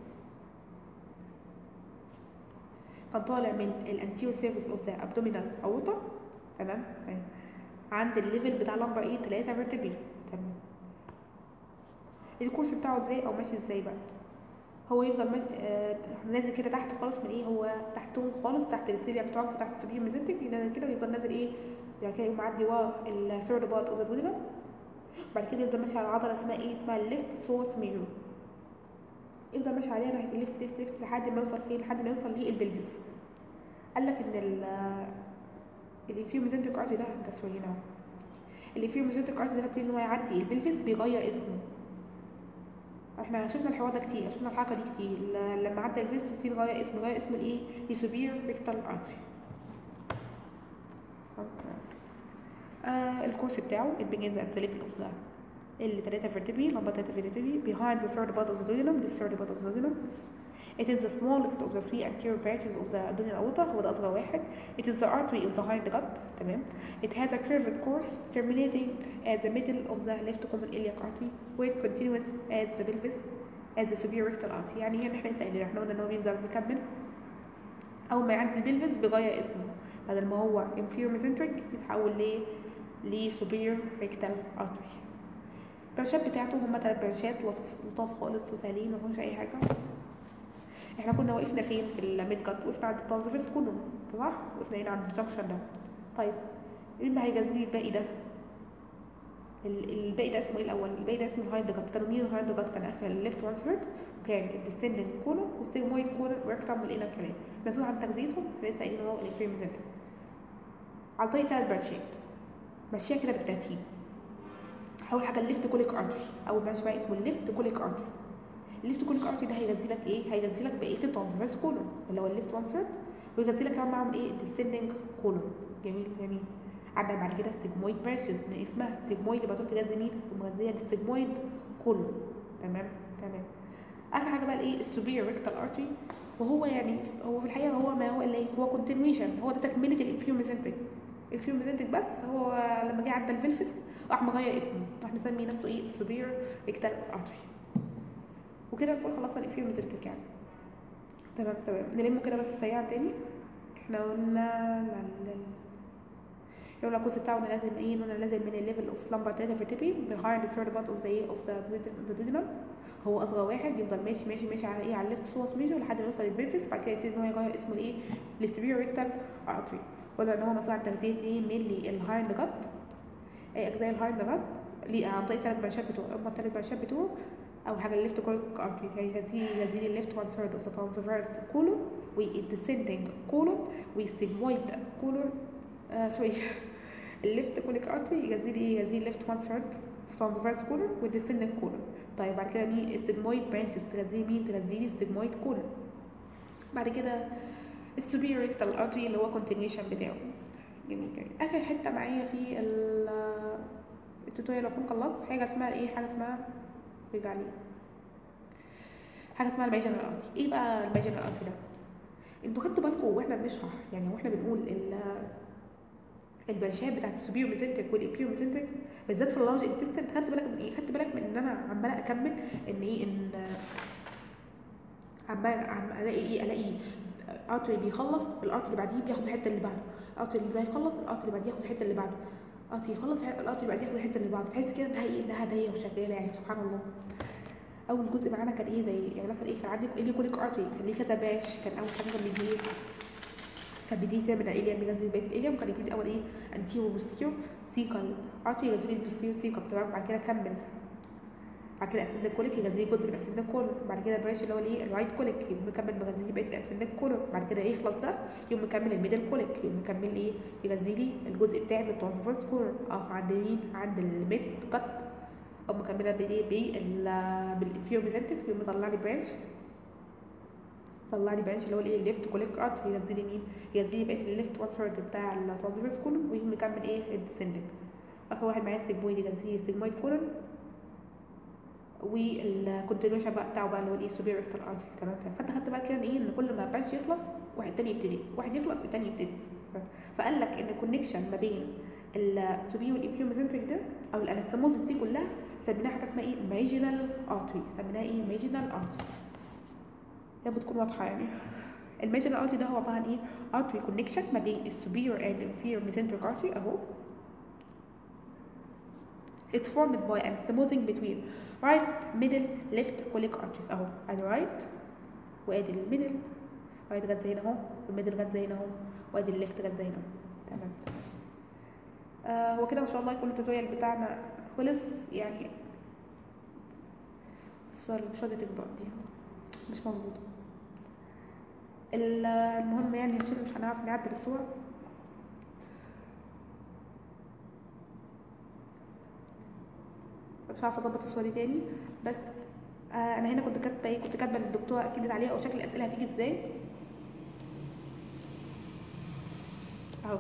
كان طالع من الانتيريور سيرفيس اوف ذا ابدومينال اورتا تمام عند الليفل بتاع لمبر ايه 3 فيرتبري تمام الكورس بتاعه ازاي او ماشي ازاي بقى هو يفضل ماشي آه نازل كده تحت خالص من ايه هو تحتهم خالص تحت السيريا بتاعه تحت السبير ميزنتك نازل كده ويفضل نازل ايه يعني كده يقوم معدي ورا الثيرد بارت اوف ذا دودنم بعد كده يفضل ماشي على عضله اسمها ايه اسمها الليفت فورس ميرور يفضل ماشي عليها ناحيه الليفت ليفت ليفت لحد ما يوصل فين لحد ما يوصل للبلفس قال لك ان ال الانفيريور ميزنتريك ارتري ده ده سوري هنا الانفيريور ميزنتريك ارتري ده بيبتدي ان هو يعدي البلفس بيغير اسمه احنا شفنا الحوار ده كتير شفنا الحركه دي كتير لما عدى البلفس بيبتدي يغير اسمه يغير اسمه لايه لسوبير ريكتال ارتري آه الكورس بتاعه it begins at the level of the ال 3 vertebrae number 3 vertebrae behind the third part of the duodenum this third part of the duodenum It is the smallest of the three anterior branches of the abdominal aorta هو ده أصغر واحد. It is the artery of the hind gut تمام. It has a curved course terminating at the middle of the left common iliac artery where it continues at the pelvis as the superior rectal artery. يعني هنا احنا لسه قايلين احنا قلنا ان هو بيفضل مكمل أول ما يعدي البلفس بيغير اسمه بدل ما هو inferior mesenteric يتحول ل ل superior rectal artery. البرانشات بتاعته هما تلات برانشات لطف لطاف خالص وسهلين مفيهمش أي حاجة. احنا كنا وقفنا فين في الميد جت وقفنا عند الترانسفيرس كله صح وقفنا هنا عند الجنكشن ده طيب مين بقى هيجازي لي الباقي ده الباقي ده اسمه ايه الاول الباقي ده اسمه الهايند جت كانوا مين الهايند جت كان اخر الليفت وان ثيرد وكان الديسندنج كولون والسيجمويد كولون وريكتم ولقينا الكلام مسؤول عن تغذيتهم احنا لسه قايلين هو الانفيرميزنت عن طريق ثلاث برانشات ماشيه كده بالترتيب اول حاجه الليفت كوليك ارتري اول برانش بقى اسمه الليفت كوليك ارتري الليفت كوليك ارتري ده هيغذي لك ايه؟ هيغذي لك بقيه الترانسفيرس كولون اللي هو الليفت وان ثيرد ويغذي لك كمان معاهم ايه؟ الديسندنج كولون جميل جميل عندنا بعد كده السيجمويد برانشز من اسمها سيجمويد يبقى تروح تغذي مين؟ مغذيه للسيجمويد كولون تمام تمام اخر حاجه بقى الايه؟ السوبيريور ريكتال ارتري وهو يعني هو في الحقيقه هو ما هو الا ايه؟ هو كونتينيويشن هو ده تكمله الانفيريور ميزنتريك الانفيريور ميزنتريك بس هو لما جه عدى الفلفس راح مغير اسمه راح مسمي نفسه ايه؟ السوبيريور ريكتال ارتري وكده نكون خلصنا الانفيريور ميزنتريك يعني تمام تمام نلمه كده بس سريعا تاني احنا قلنا قلنا الكورس بتاعنا لازم ايه قلنا لازم من الليفل اوف لمبر 3 فيرتبري behind the third part of the of the duodenum هو اصغر واحد يفضل ماشي ماشي ماشي على ايه على الليفت سوس ميجر لحد ما يوصل للبيرفس بعد كده يبتدي ان هو يغير اسمه لايه للسبير ريكتال ارتري قلنا ان هو مسؤول عن تغذيه ايه مينلي الهايند جت اي اجزاء الهايند جت ليه عن طريق الثلاث برانشات بتوعه هم الثلاث برانشات بتوعه اول حاجه الليفت كوليك ارتري هيغذي يغذي لي الليفت وان ثيرد اوف ذا ترانسفيرس كولون والديسندنج كولون والسيجمويد كولون آه سوري الليفت كوليك ارتري يغذي لي يغذي الليفت وان ثيرد في ترانسفيرس كولون والديسندنج كولون طيب بعد كده مين السيجمويد برانشز تغذي مين تغذي لي السيجمويد كولون بعد كده السوبيريور ريكتال ارتري اللي هو كونتينيوشن بتاعه جميل جميل اخر حته معايا في التوتوريال اكون خلصت حاجه اسمها ايه حاجه اسمها رجع لي حاجه اسمها الماجنال ارتري ايه بقى الماجنال ارتري ده انتوا خدتوا بالكم واحنا بنشرح يعني واحنا بنقول ال البرشات بتاعت السوبيريور ميزنتريك والانفيريور ميزنتريك بالذات في اللارج انتستين خدت بالك من ايه خدت بالك من ان انا عماله اكمل ان ايه ان عمال عم الاقي ايه الاقي ارتري بيخلص الارتري اللي بعديه بياخد الحته اللي بعده الارتري اللي ده يخلص الارتري اللي بعديه ياخد الحته اللي بعده ارتي يخلص الارتي بعدين ياخد الحته اللي بعده تحس كده انها ايه انها هديه وشغاله يعني سبحان الله اول جزء معانا كان ايه زي يعني مثلا ايه كان عندك اللي كوليك ارتي كان ليه كذا باش كان اول حاجه كان بيجي كان بيجي كده من الاليم بينزل بقيه الاليم كان يجي اول ايه انتيرو بوستيرو سيكال ارتي ينزل لي البوستيرو سيكال تمام بعد كده كمل بعد كده اسند كوليك يغذي جزء من اسند كولون بعد كده برانش اللي هو الايه الرايت كوليك يقوم مكمل مغذي بقيه الاسند كولون بعد كده يخلص ده يقوم مكمل الميدل كوليك يقوم مكمل ايه يغذي لي الجزء بتاعي من الترانسفيرس كولون اقف عند مين عند الميد كات او مكمله بايه بال بالانفيرو ميزنتك يقوم مطلع لي برانش طلع لي برانش اللي هو الايه الليفت كوليك ارت يغذي لي مين يغذي لي بقيه الليفت وان ثيرد بتاع الترانسفيرس كولون ويقوم مكمل ايه الديسندك اخر واحد معايا ستيجمويد يغذي لي ستيجمويد كولون والكونتينيوشن بقى بتاعه بقى اللي هو الايه سوبير ريكتال ارتري تمام تمام فانت خدت بقى كده ايه ان كل ما برانش يخلص واحد تاني يبتدي واحد يخلص التاني يبتدي فقال لك ان الكونكشن ما بين السوبير والانفيرو ميزنتريك ده او الانستموزس دي كلها سميناها حاجه اسمها ايه ماجينال ارتري سميناها ايه ماجينال ارتري يا بتكون واضحه يعني الماجينال ارتري ده هو عباره عن ايه ارتري كونكشن ما بين السوبير اند انفيرو ميزنتريك ارتري اهو It's formed by anastomosing between right middle left colic arteries اهو ادي right وادي الميدل right جت زي هنا اهو والميدل جت زي هنا اهو وادي الليفت جت زي هنا اهو تمام آه وكده ان شاء الله يكون التوتوريال بتاعنا خلص يعني الصور مش راضية تكبر دي مش مظبوطة المهم يعني عشان مش هنعرف نعدل الصور مش عارفه اظبط الصوره دي تاني بس آه انا هنا كنت كاتبه ايه كنت كاتبه للدكتوره اكدت عليها او شكل الاسئله هتيجي ازاي اهو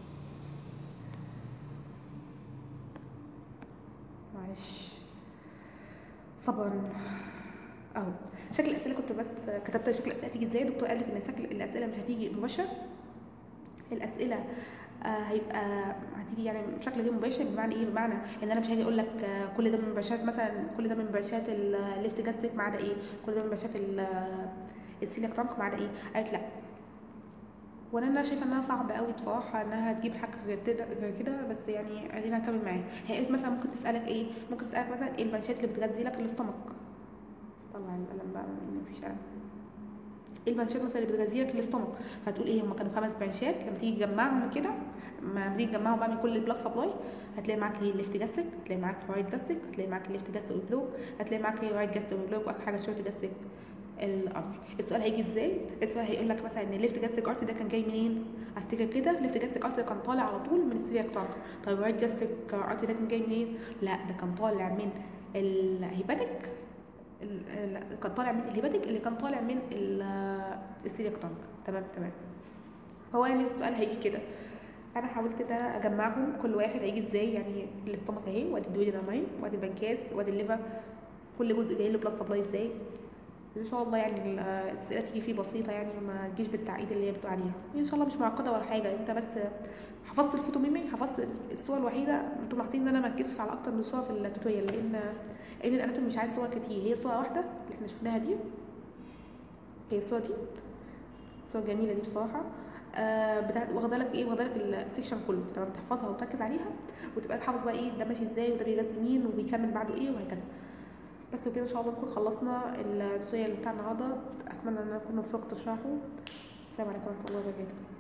معلش صبرا اهو شكل الاسئله كنت بس كتبت شكل الاسئله هتيجي ازاي الدكتور قال لك ان شكل الاسئله مش هتيجي مباشره الاسئله آه هيبقى هتيجي يعني بشكل غير مباشر بمعنى ايه بمعنى ان انا مش هاجي اقول لك آه كل ده من مباشرات مثلا كل ده من مباشرات الليفت جاستريك ما عدا ايه كل ده من مباشرات السيليك ترانك ما عدا ايه قالت لا وانا انا شايفه انها صعبه قوي بصراحه انها تجيب حاجه غير كده غير كده بس يعني ادينا نكمل معاها هي قالت مثلا ممكن تسالك ايه ممكن تسالك مثلا ايه المنشات اللي بتغذي لك الاستمك طلع القلم بقى ان مفيش قلم ايه البنشات مثلا اللي بتغذي لك الاستمك فهتقول ايه هم كانوا خمس بنشات لما تيجي تجمعهم كده لما تيجي تجمعهم بقى من كل البلاد سبلاي هتلاقي معاك ايه الليفت جاستريك هتلاقي معاك رايت جاستريك هتلاقي معاك الليفت جاستريك والبلوك هتلاقي معاك ايه رايت جاستريك والبلوك واخر حاجه الشورت جاستريك الارتري السؤال هيجي ازاي السؤال هيقول لك مثلا ان الليفت جاستريك ارتري ده كان جاي منين افتكر كده الليفت جاستريك ارتري كان طالع على طول من السيلياك ترانك طيب الرايت جاستريك ارتري ده كان جاي منين لا ده كان طالع من الهيباتيك كان طالع من الهيباتيك اللي كان طالع من السيلياك تانك تمام تمام هو يعني السؤال هيجي كده انا حاولت ده اجمعهم كل واحد هيجي ازاي يعني الاستمك اهي وادي الدويدنامين وادي البنكاس وادي الليفر كل جزء جاي له بلاد سبلاي ازاي ان شاء الله يعني الاسئله تيجي فيه بسيطه يعني ما تجيش بالتعقيد اللي هي بتقول عليها ان شاء الله مش معقده ولا حاجه انت بس حفظت الفوتو ميمي حفظت الصور الوحيده انتوا ملاحظين ان انا ما ركزتش على اكتر من صوره في التوتوريال لان لان الاناتومي مش عايز صور كتير هي صوره واحده اللي احنا شفناها دي هي الصوره دي الصوره الجميله دي بصراحه آه بتاعت واخده لك ايه واخده لك السكشن كله تمام تحفظها وتركز عليها وتبقى تحافظ بقى ايه ده ماشي ازاي وده بيغذي مين وبيكمل بعده ايه وهكذا بس وكده ان شاء الله نكون خلصنا التوتوريال بتاع النهارده اتمنى ان انا اكون وفقت اشرحه السلام عليكم ورحمه الله وبركاته